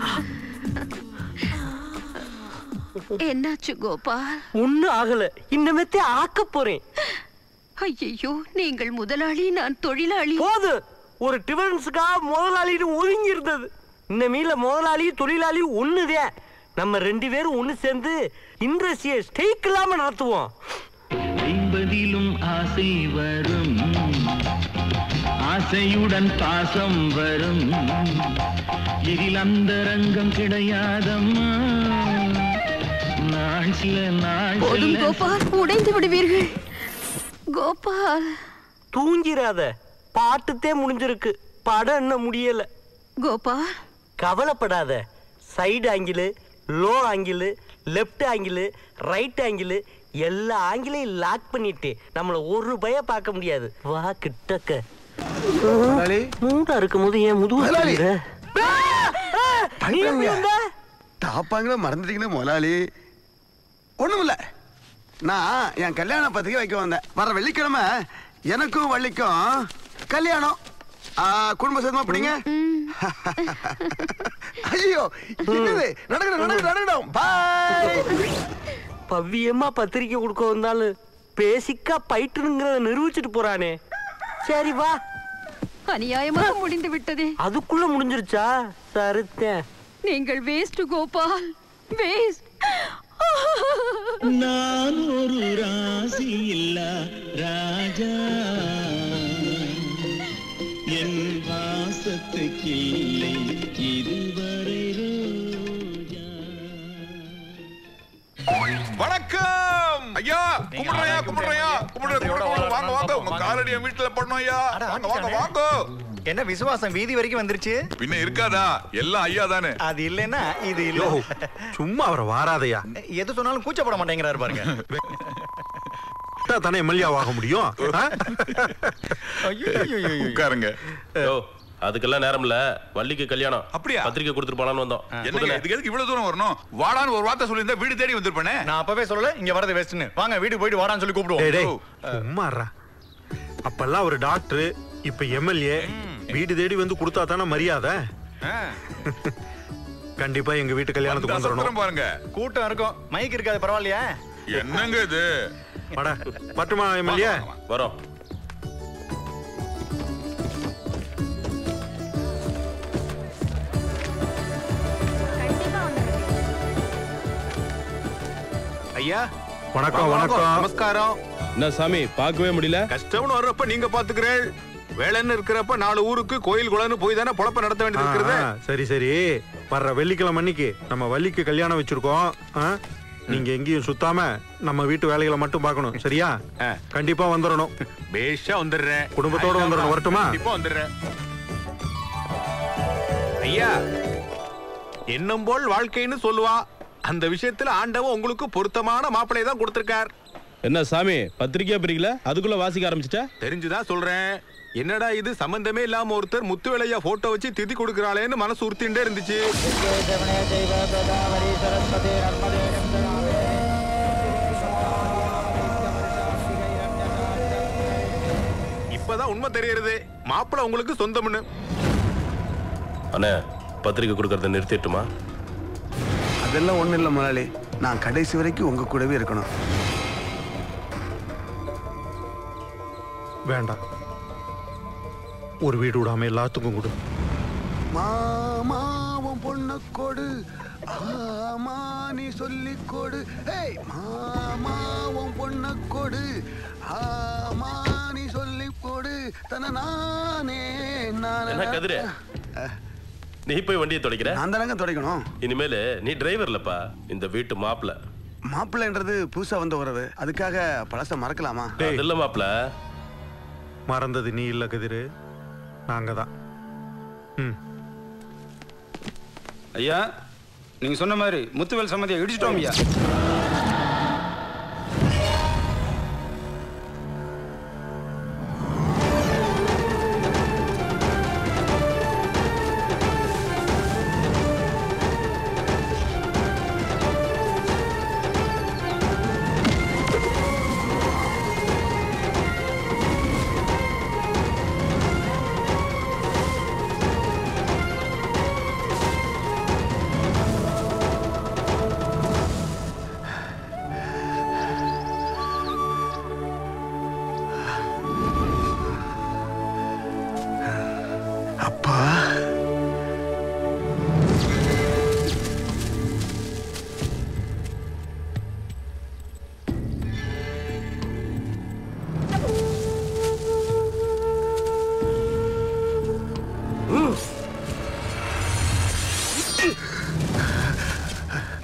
என்னாச்சு கோபால் ஒன்னும் ஆகல இன்னமேத்தே ஆக்க போறேன் ஐயோ நீங்கள் முதலாளி நான் தொழிலாளி போது ஒரு டிஃபரன்ஸுக்காக முதலாளின்னு ஒதுங்கி இருந்தது இந்த மீல முதலாளியும் தொழிலாளியும் ஒண்ணுதே நம்ம ரெண்டு பேரும் ஒண்ணு சேர்ந்து இண்டஸ்ட்ரியை ஸ்டேக் இல்லாம நடத்துவோம் ஐம்பதிலும் ஆசை வரும் ஆசையுடன் பாசம் வரும் இதில் அந்த ரங்கம் கிடையாதம்மா நாள் சில நாள் போதும் செல்ல கோபால் உடைந்து விடுவீர்கள் கோபால் தூங்கிராத பாட்டுத்தே முடிஞ்சிருக்கு படம் என்ன முடியல கோபால் கவலைப்படாத side angle low angle left angle right angle எல்லா ஆங்கிளையும் லாக் பண்ணிட்டு நம்மள ஒரு பய பார்க்க முடியாது வா கிட்டக்க முதலாளி மூடா இருக்கும் போது ஏன் முதுகு முதலாளி. வலிக்குது? ஆ! ஆ! நீ எப்படி பயப்படாதீங்க. வந்த? தாப்பாங்களா மறந்துட்டீங்களே முதலாளி ஒண்ணுமில்ல நான் என் கல்யாண பத்திரிக்கை வைக்க வந்தேன் வர வெள்ளிக்கிழமை எனக்கும் வள்ளிக்கும் கல்யாணம் ஆ, குடும்ப சேர்ந்தமா பிடிங்க ஐயோ என்னது நடக்கணும் நடக்கணும் நடக்கணும் பாய் பவ்யமா பத்திரிக்கை கொடுக்க வந்தாலும் பேசிக்கா பயிற்றுங்கிறத நிரூபிச்சுட்டு போறானே சரி வா அநியாயமாக முடிந்து விட்டதே அதுக்குள்ள முடிஞ்சிருச்சா சருத்தேன் நீங்கள் வேஸ்ட் கோபால் வேஸ்ட் நான் ஒரு ராசி இல்ல ராஜா என் வாசத்துக்கு இல்லை இதுவரை ரோஜா வணக்கம் ஐயா கும்பிடுறையா கும்பிடுறையா கும்பிடுற கும்பிடுற வாங்க வாங்க உங்க காலடிய வீட்டுல பண்ணோம் ஐயா வாங்க வாங்க வாங்க என்ன விசுவாசம் வீதி வரைக்கும் வந்துருச்சு பின்ன இருக்காதா எல்லாம் ஐயா தானே அது இல்லைன்னா இது இல்ல சும்மா அவரை வாராதையா எது சொன்னாலும் கூச்சப்பட மாட்டேங்கிறாரு பாருங்க தானே எம்எல்ஏ ஆக முடியும் ஆ? உட்காருங்க யோ அதுக்கெல்லாம் நேரம் இல்ல வள்ளிக்கு கல்யாணம் அப்படியா? பத்திரிக்கை கொடுத்துட்டு போலான்னு வந்தோம் என்னங்க கொடுங்க. இதுக்கு எதுக்கு இவ்வளவு தூரம் வரணும் வாடான்னு ஒரு வார்த்தை சொல்லியிருந்தா வீடு தேடி வந்திருப்பேனே நான் அப்பவே சொல்லல இங்க வரது வேஸ்ட்னு வாங்க வீட்டுக்கு போயிட்டு வாடான்னு சொல்லி டேய், கூப்பிடுவோம் டேய், சும்மாறா அப்பெல்லாம் ஒரு டாக்டர் இப்ப எம்எல்ஏ வீடு தேடி வந்து கொடுத்தா தானே மரியாதை கண்டிப்பா எங்க வீட்டு கல்யாணத்துக்கு வந்தா வந்துடணும் சத்திரம் பாருங்க கூட்டம் இருக்கும் மைக் இருக்காது பரவாயில்லையா என்னங்க இது வாடா பட்டுமா எம்எல்ஏ வரோம் ஐயா வணக்கம் வணக்கம் நமஸ்காரம் என்ன சாமி பார்க்கவே முடியல கஷ்டம்னு வர்றப்ப நீங்க பாத்துக்கிறேன் வேலைன்னு இருக்கிறப்ப நாலு ஊருக்கு கோயில் குளம்னு போய் தானே பொழப்ப நடத்த வேண்டியது இருக்கிறது சரி சரி வர்ற வெள்ளிக்கிழமை அன்னைக்கு நம்ம வள்ளிக்கு கல்யாணம் வச்சிருக்கோம் ஆ? நீங்க எங்கேயும் சுத்தாம நம்ம வீட்டு வேலைகளை மட்டும் பார்க்கணும் சரியா கண்டிப்பா வந்துடணும் பேஷா வந்துடுறேன் குடும்பத்தோட வந்துடணும் வரட்டுமா கண்டிப்பா வந்துடுறேன் ஐயா எண்ணம் போல் வாழ்க்கைன்னு சொல்லுவா அந்த விஷயத்துல ஆண்டவன் உங்களுக்கு பொருத்தமான மாப்பிளை தான் கொடுத்திருக்கார் என்ன சாமி பத்திரிக்கையா பிரிக்கல அதுக்குள்ள வாசிக்க ஆரம்பிச்சிட்ட தெரிஞ்சுதான் சொல்றேன் என்னடா இது சம்பந்தமே இல்லாம ஒருத்தர் முத்துவேலையா போட்டோ வச்சு திதி கொடுக்கறாளேன்னு மனசு உறுத்திண்டே இருந்துச்சு இப்பதான் உண்மை தெரியறது மாப்பிளை உங்களுக்கு சொந்தம்னு அண்ணே பத்திரிக்கை கொடுக்கறத நிறுத்திட்டுமா அதெல்லாம் ஒண்ணும் இல்ல முதலாளி நான் கடைசி வரைக்கும் உங்க கூடவே இருக்கணும் வேண்டாம் ஒரு வீடு விடாம எல்லாத்துக்கும் கொடு மாமாவும் பொண்ணு கொடு ஆமா நீ சொல்லி கொடு ஏய் மாமாவும் பொண்ணு கொடு ஆமா நீ சொல்லி கொடு தன நானே என்ன கதிரு நீ போய் வண்டியை தொலைக்கிற நான் தானங்க துடைக்கணும் இனிமேல் நீ டிரைவர் இல்லப்பா இந்த வீட்டு மாப்பிள மாப்பிள்ளைன்றது புதுசா வந்த உறவு அதுக்காக பழச மறக்கலாமா அது இல்ல மாப்பிள மறந்தது நீ இல்ல கதிரு நாங்க தான் ம் ஐயா நீங்க சொன்ன மாதிரி முத்துவேல் சம்மதியை இடிச்சிட்டோம் ஐயா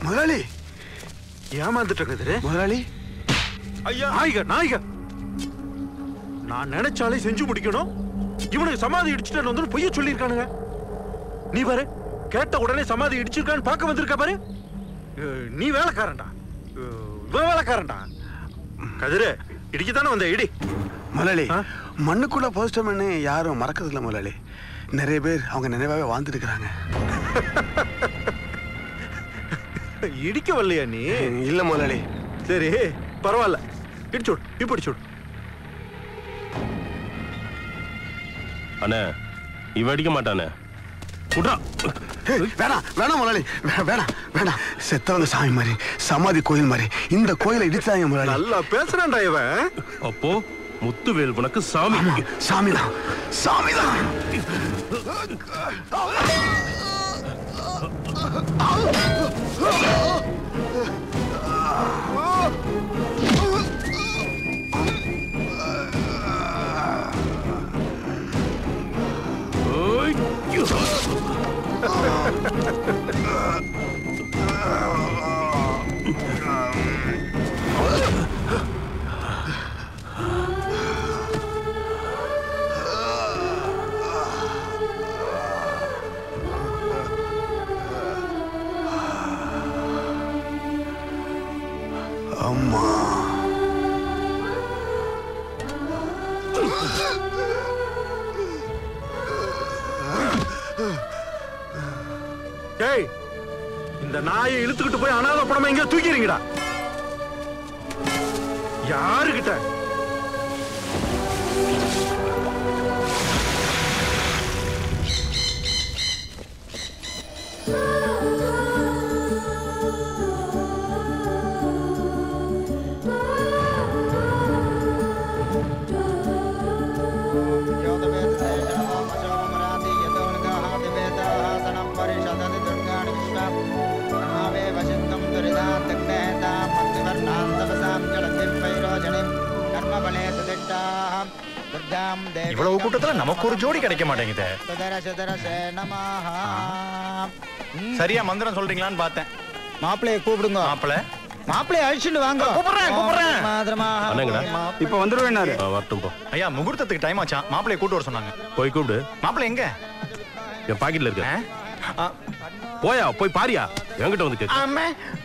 முதலாளி ஏமாந்துட்டேன் கதிரு முதலாளி ஐயா நாய்க நாய்க நான் நினைச்சாலே செஞ்சு முடிக்கணும் இவனுக்கு சமாதி இடிச்சுட்டு வந்து பொய்ய சொல்லியிருக்கானுங்க நீ பாரு கேட்ட உடனே சமாதி இடிச்சிருக்கான்னு பார்க்க வந்திருக்க பாரு அஹ், நீ வேலைக்காரன்டா அஹ், இவன் வேலைக்காரன்டா கதிரு இடிக்கத்தானே வந்த இடி முதலாளி மண்ணுக்குள்ள போஸ்டர்மேனு யாரும் மறக்கிறது இல்ல முதலாளி நிறைய பேர் அவங்க நினைவாவே வாழ்ந்துட்டு இருக்கிறாங்க இடிக்க வரலையா நீ இல்ல முதலாளி சரி பரவாயில்ல இடிச்சுடு இப்ப இடிச்சுடு அண்ணே இவன் அடிக்க மாட்டானே விட்றா ஏய், வேணாம் வேணாம் முதலாளி வே- வேணாம் வேணாம் செத்தவங்க சாமி மாதிரி சமாதி கோயில் மாதிரி இந்த கோயிலை இடிச்சாங்க முதலாளி நல்லா பேசுறான்டா இவன் அப்போ முத்துவேல் உனக்கு சாமி சாமிதான் சாமிதான் ஓய். அம்மா டேய் இந்த நாயை இழுத்துக்கிட்டு போய் அனாதை படமா எங்க தூக்கிறீங்கடா யாருகிட்ட இவ்வளவு கூட்டத்துல நமக்கு ஒரு ஜோடி கிடைக்க மாட்டேங்குதே சரியா மந்திரம் சொல்றீங்களான்னு பார்த்தேன் மாப்பிள்ளைய கூப்பிடுங்க மாப்பிள்ள மாப்பிள்ளைய அழிச்சுட்டு வாங்க கூப்பிடுறேன் கூப்பிடுறேன் அண்ணங்கடா இப்ப வந்துருவேனாரு ஆ, வரட்டும் போ ஐயா முகூர்த்தத்துக்கு டைம் ஆச்சா மாப்பிள்ளைய கூட்டு வர சொன்னாங்க போய் கூப்பிடு மாப்பிள்ளை எங்க என் பாக்கெட்ல இருக்க ஆ? போயா போய் பாரியா என்கிட்ட வந்து கேட்க ஆமே.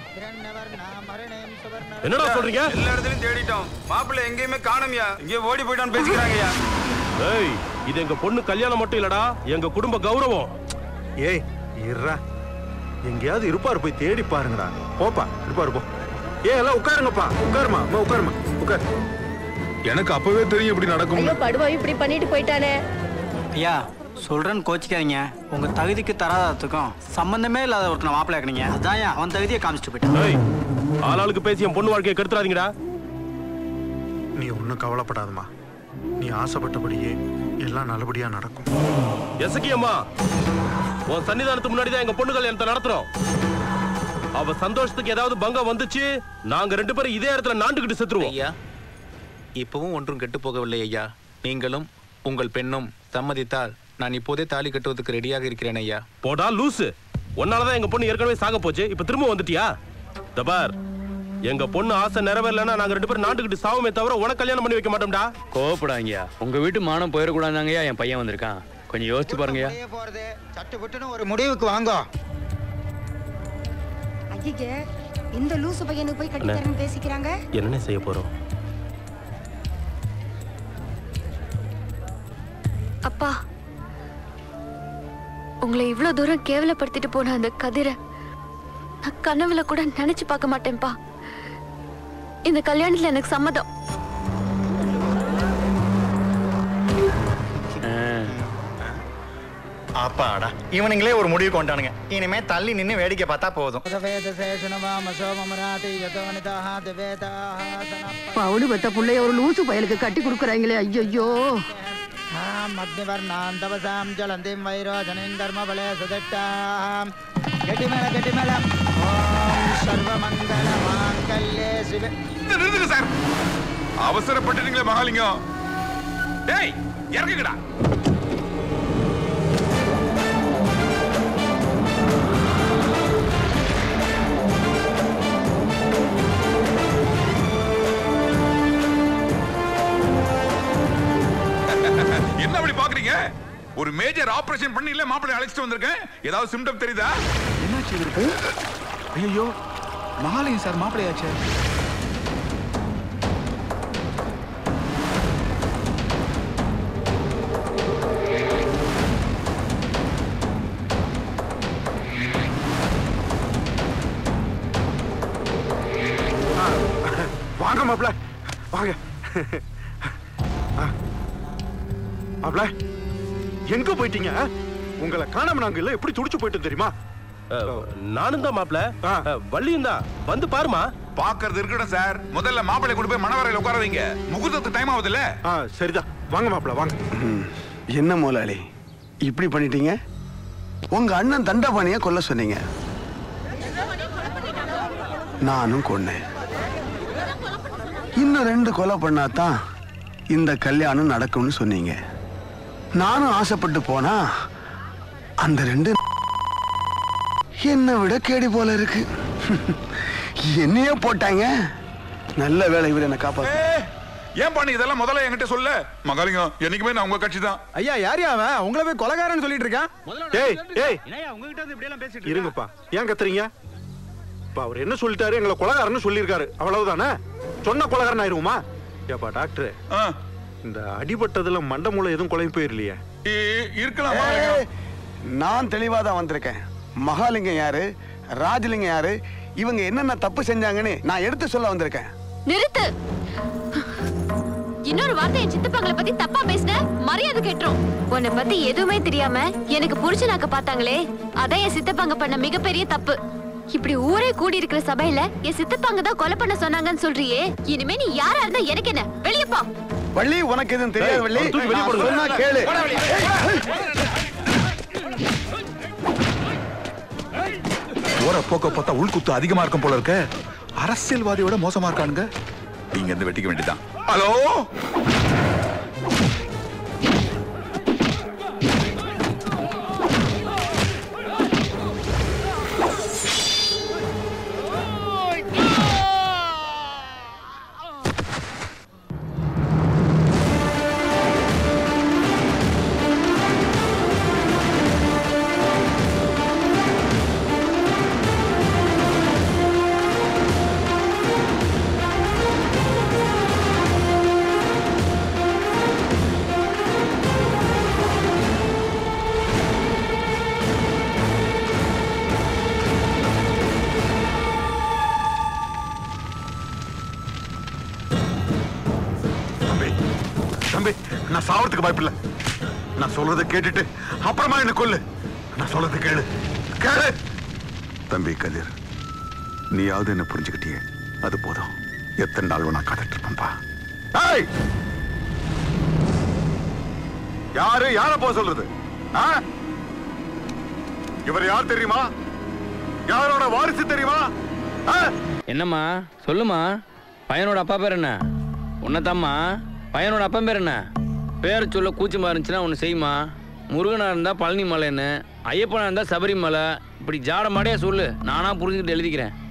என்னடா சொல்றீங்க எல்லா இடத்துலயும் தேடிட்டோம் மாப்பிள்ளை எங்கேயுமே காணும்யா இங்கே ஓடி போயிட்டான்னு பேசிக்கிறாங்கய்யா ஏய் இது எங்க பொண்ணு கல்யாணம் மட்டும் இல்லடா எங்க குடும்ப கௌரவம் ஏய் இருடா எங்கேயாவது இருப்பாரு போய் தேடி பாருங்கடா போப்பா இருப்பாரு போ ஏ எல்லாம் உட்காருங்கப்பா உட்காருமா அம்மா, உட்காருமா உட்காரு எனக்கு அப்பவே தெரியும் இப்படி நடக்கும் ஐயோ படுவா இப்படி பண்ணிட்டு போயிட்டானே ஐயா சொல்றேன்னு கோச்சிக்காதீங்க உங்க தகுதிக்கு தராதத்துக்கும் சம்பந்தமே இல்லாத ஒருத்தனை மாப்பிள்ளை ஆக்குனீங்க அதான் அவன் தகுதியை காமிச்சிட்டு போயிட்டான் ஏய் ஆளாளுக்கு பேசி என் பொண்ணு வாழ்க்கையை கெடுத்துறாதீங்கடா நீ ஒன்றும் கவலைப்படாதம்மா நீ ஆசைப்பட்டபடியே எல்லாம் நல்லபடியா நடக்கும் எசக்கி அம்மா உன் சன்னிதானத்துக்கு முன்னாடி தான் எங்க பொண்ணு கல்யாணத்தை நடத்துறோம் அவ சந்தோஷத்துக்கு ஏதாவது பங்கம் வந்துச்சு நாங்க ரெண்டு பேரும் இதே இடத்துல நாண்டுகிட்டு செத்துருவோம் ஐயா இப்பவும் ஒன்றும் கெட்டு போகவில்லை ஐயா நீங்களும் உங்கள் பெண்ணும் சம்மதித்தால் நான் இப்போதே தாலி கட்டுவதற்கு ரெடியாக இருக்கிறேன் ஐயா போடா லூசு உன்னாலதான் எங்க பொண்ணு ஏற்கனவே சாக போச்சு இப்ப திரும்ப வந்துட்டியா தபார் எங்க பொண்ணு ஆசை நிறைவேறலன்னா நாங்க ரெண்டு பேரும் நாட்டுக்கிட்டு சாவமே தவிர உனக்கு கல்யாணம் பண்ணி வைக்க மாட்டோம்டா கோவப்படாங்கய்யா உங்க வீட்டு மானம் போயிடக்கூடாதாங்கய்யா என் பையன் வந்திருக்கான் கொஞ்சம் யோசிச்சு பாருங்கய்யா போறது சட்டு புட்டுன்னு ஒரு முடிவுக்கு வாங்க ஐயே இந்த லூசு பையனுக்கு போய் கட்டி தரேன்னு பேசிக்கிறாங்க என்ன செய்ய போறோம் அப்பா உங்களை இவ்ளோ தூரம் கேவலப்படுத்திட்டு போன அந்த கதிரை நான் கனவுல கூட நினைச்சு பார்க்க மாட்டேன்ப்பா இந்த கல்யாணத்துல எனக்கு சம்மதம் அப்பாடா இவனுங்களே ஒரு முடிவுக்கு வந்துட்டானுங்க இனிமே தள்ளி நின்னு வேடிக்கை பார்த்தா போதும் பவுனு பெத்த புள்ளைய ஒரு லூசு பயலுக்கு கட்டி கொடுக்குறாங்களே ஐயோ மத்னிவர்ணாந்தவசாம் ஜலந்திம் வைரோஜனிம் கர்மபலே சுதட்டாம் கெட்டி மேல கெட்டி மேல ஓம் சர்வமங்கல மாங்கல்யே சிவ நிறுத்துங்க சார் அவசரப்பட்டுட்டீங்களே மகாலிங்கம் டேய் இறங்குங்கடா மேஜர் ஆபரேஷன் பண்ணி இல்ல மாப்பிள்ளை அழைச்சிட்டு வந்திருக்கேன் ஏதாவது சிம்டம் தெரியுதா என்னாச்சு இவருக்கு ஐயோ மகாலிங்க சார் மாப்பிள்ளையாச்சே வாங்க மாப்ள வாங்க ஆ. மாப்ள எங்க போயிட்டீங்க உங்களை காணாம நாங்க இல்ல எப்படி துடிச்சு போயிட்டோம் தெரியுமா நானும் தான் மாப்ள வள்ளியும் தான் வந்து பாருமா பாக்குறது இருக்கட்டும் சார் முதல்ல மாப்பிள்ளை கொண்டு போய் மணவரையில உட்கார வைங்க முகூர்த்தத்துக்கு டைம் ஆகுதுல்ல ஆ சரிதான் வாங்க மாப்ள வாங்க என்ன முதலாளி இப்படி பண்ணிட்டீங்க உங்க அண்ணன் தண்டபாணிய கொல்ல சொன்னீங்க நானும் கொன்னேன் இன்னும் ரெண்டு கொலை பண்ணாதான் இந்த கல்யாணம் நடக்கும்னு சொன்னீங்க நானும் ஆசைப்பட்டு போனா அந்த ரெண்டு என்னை விட கேடி போல இருக்கு என்னையே போட்டாங்க நல்ல வேலை இவர் என்ன காப்பாத்து ஏன் பண்ணி இதெல்லாம் முதல்ல என்கிட்ட சொல்ல மகாலிங்கம் என்னைக்குமே நான் உங்க கட்சி தான் ஐயா யார் அவன் உங்களை போய் கொலகாரன்னு சொல்லிட்டு இருக்கான் ஏய் ஏய் உங்ககிட்ட வந்து இப்படி எல்லாம் பேசிட்டு இருங்கப்பா ஏன் கத்துறீங்க இப்ப அவர் என்ன சொல்லிட்டாரு எங்களை கொலகாரன்னு சொல்லியிருக்காரு அவ்வளவுதானே சொன்ன கொலகாரன் ஆயிருவோமா ஏப்பா டாக்டர் இந்த அடிபட்டதுல மண்ட மூளை எதுவும் குழம்பு போயிரலையே இருக்கலாம் ஏய், நான் தெளிவா தான் வந்திருக்கேன் மகாலிங்கம் யாரு ராஜலிங்கம் யாரு இவங்க என்னென்ன தப்பு செஞ்சாங்கன்னு நான் எடுத்து சொல்ல வந்திருக்கேன் நிறுத்து இன்னொரு வார்த்தை என் சித்தப்பாங்களை பத்தி தப்பா பேசின மரியாதை கேட்டுரும் உன்னை பத்தி எதுவுமே தெரியாம எனக்கு புருஷனாக்க பார்த்தாங்களே அதான் என் சித்தப்பாங்க பண்ண மிகப்பெரிய தப்பு இப்படி ஊரே கூடி இருக்கிற சபையில என் சித்தப்பாங்க தான் கொலை பண்ண சொன்னாங்கன்னு சொல்றியே இனிமே நீ யாரா இருந்தா எனக்கு என்ன வெளியே போ வள்ளி உனக்கு எதுவும் தெரியாது ஏய், வள்ளி அவனை தூக்கி வெளிய நான் போடுங்க. சொன்னா கேளு போற போக்க பார்த்தா உள்குத்து அதிகமா இருக்கும் போல இருக்க அரசியல்வாதியோட மோசமா இருக்கானுங்க நீங்க இருந்து வெட்டிக்க வேண்டியதான் ஹலோ தம்பி தம்பி நான் சாவறதுக்கு வாய்ப்பில்ல நான் சொல்றதை கேட்டுட்டு அப்புறமா என்ன கொல்லு நான் சொல்றதை கேளு கேளு தம்பி கதிர் நீயாவது என்ன புரிஞ்சுக்கிட்டியே அது போதும் எத்தனை நாள் வேணா காத்துட்டு இருப்பேன்பா ஏய் யாரு யார போக சொல்றது ஆ? இவர் யார் தெரியுமா யாரோட வாரிசு தெரியுமா ஆ? என்னம்மா சொல்லுமா பையனோட அப்பா பேர் என்ன உன்னதாம்மா பையனோட அப்பா பேர் என்ன பேரை சொல்ல கூச்சமா இருந்துச்சுன்னா ஒன்று செய்யுமா முருகனா இருந்தா பழனி மலைன்னு ஐயப்பனா இருந்தா சபரிமலை இப்படி ஜாட மாடையா சொல்லு நானா புரிஞ்சுக்கிட்டு எழுதிக்கிறேன்